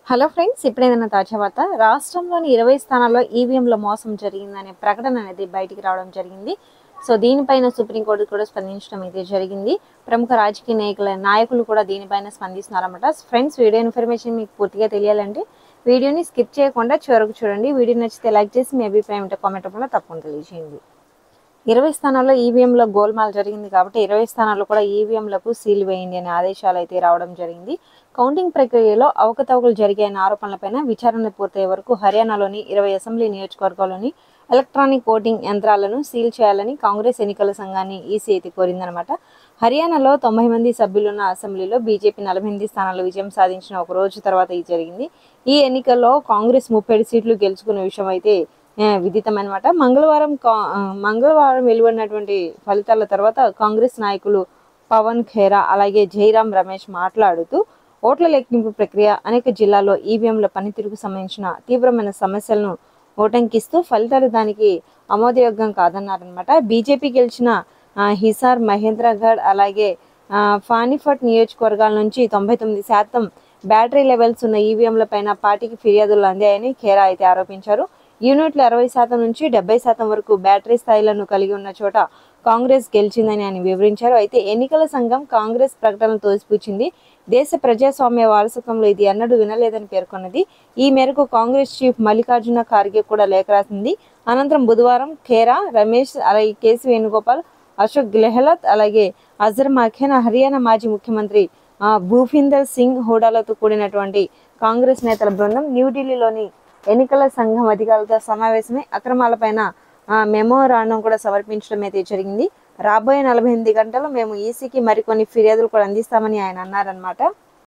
hello friends ఇప్పుడు ఏదైనా తాజా వార్త రాష్ట్రంలోని ఇరవై స్థానాల్లో ఈవీఎంలో మోసం జరిగిందనే ప్రకటన అనేది బయటికి రావడం జరిగింది సో దీనిపైన సుప్రీంకోర్టు కూడా స్పందించడం అయితే జరిగింది ప్రముఖ రాజకీయ నాయకుల నాయకులు కూడా దీనిపైన స్పందిస్తున్నారన్నమాట ఫ్రెండ్స్ వీడియో ఇన్ఫర్మేషన్ మీకు పూర్తిగా తెలియాలంటే వీడియోని స్కిప్ చేయకుండా చివరకు చూడండి వీడియో నచ్చితే లైక్ చేసి మీ అభిప్రాయం ఉంటే కామెంట్ రూపంలో తప్పకుండా తెలియజేయండి ఇరవై స్థానాల్లో ఈవీఎంలో గోల్మాల్ జరిగింది కాబట్టి ఇరవై స్థానాల్లో కూడా ఈవీఎంలకు సీల్ వేయండి అనే ఆదేశాలు అయితే రావడం జరిగింది కౌంటింగ్ ప్రక్రియలో అవకతవకలు జరిగాయన్న ఆరోపణలపైన విచారణ పూర్తయ్యే వరకు హర్యానాలోని ఇరవై అసెంబ్లీ నియోజకవర్గాల్లోని ఎలక్ట్రానిక్ ఓటింగ్ యంత్రాలను సీల్ చేయాలని కాంగ్రెస్ ఎన్నికల సంఘాన్ని ఈసీ అయితే కోరిందనమాట హర్యానాలో తొంభై మంది సభ్యులున్న అసెంబ్లీలో బీజేపీ నలభై ఎనిమిది స్థానాల్లో విజయం సాధించిన ఒక రోజు తర్వాత ఇది జరిగింది ఈ ఎన్నికల్లో కాంగ్రెస్ ముప్పై సీట్లు గెలుచుకున్న విషయం అయితే ఆ, విదితమన్నమాట మంగళవారం కా- ఆ, మంగళవారం వెలువడినటువంటి ఫలితాల తర్వాత కాంగ్రెస్ నాయకులు పవన్ ఖేరా అలాగే జైరాం రమేష్ మాట్లాడుతూ ఓట్ల లెక్కింపు ప్రక్రియ అనేక జిల్లాల్లో ఈవీఎంల పనితీరుకు సంబంధించిన తీవ్రమైన సమస్యలను ఓటంకిస్తూ ఫలితాలు దానికి ఆమోదయోగ్యం కాదన్నారనమాట బీజేపీ గెలిచిన ఆ, హిసార్ మహేంద్రగఢ్ అలాగే ఆ, ఫానిఫట్ నియోజకవర్గాల నుంచి తొంభై తొమ్మిది శాతం బ్యాటరీ లెవెల్స్ ఉన్న ఈవీఎంల పైన పార్టీకి ఫిర్యాదులు అందాయని ఖేరా అయితే ఆరోపించారు యూనిట్లు అరవై శాతం నుంచి డెబ్బై శాతం వరకు బ్యాటరీ స్థాయిలను కలిగి ఉన్న చోట కాంగ్రెస్ గెలిచిందని ఆయన వివరించారు అయితే ఎన్నికల సంఘం కాంగ్రెస్ ప్రకటనలు తోసిపుచ్చింది దేశ ప్రజాస్వామ్య వారసత్వంలో ఇది ఎన్నడూ వినలేదని పేర్కొన్నది ఈ మేరకు కాంగ్రెస్ చీఫ్ మల్లికార్జున ఖార్గే కూడా లేఖ రాసింది అనంతరం బుధవారం ఖేరా రమేష్ అలాగే కేసీ వేణుగోపాల్ అశోక్ గెహ్లత్ అలాగే అజర్ మఖేనా హర్యానా మాజీ ముఖ్యమంత్రి ఆ, భూపిందర్ సింగ్ హోడాలతో కూడినటువంటి కాంగ్రెస్ నేతల బృందం న్యూఢిల్లీలోని ఎన్నికల సంఘం అధికారులతో సమావేశమై అక్రమాలపైన ఆ, మెమోరాండం కూడా సమర్పించడం అయితే జరిగింది రాబోయే నలభై ఎనిమిది గంటల్లో మేము ఈసీకి మరికొన్ని ఫిర్యాదులు కూడా అందిస్తామని ఆయన అన్నారనమాట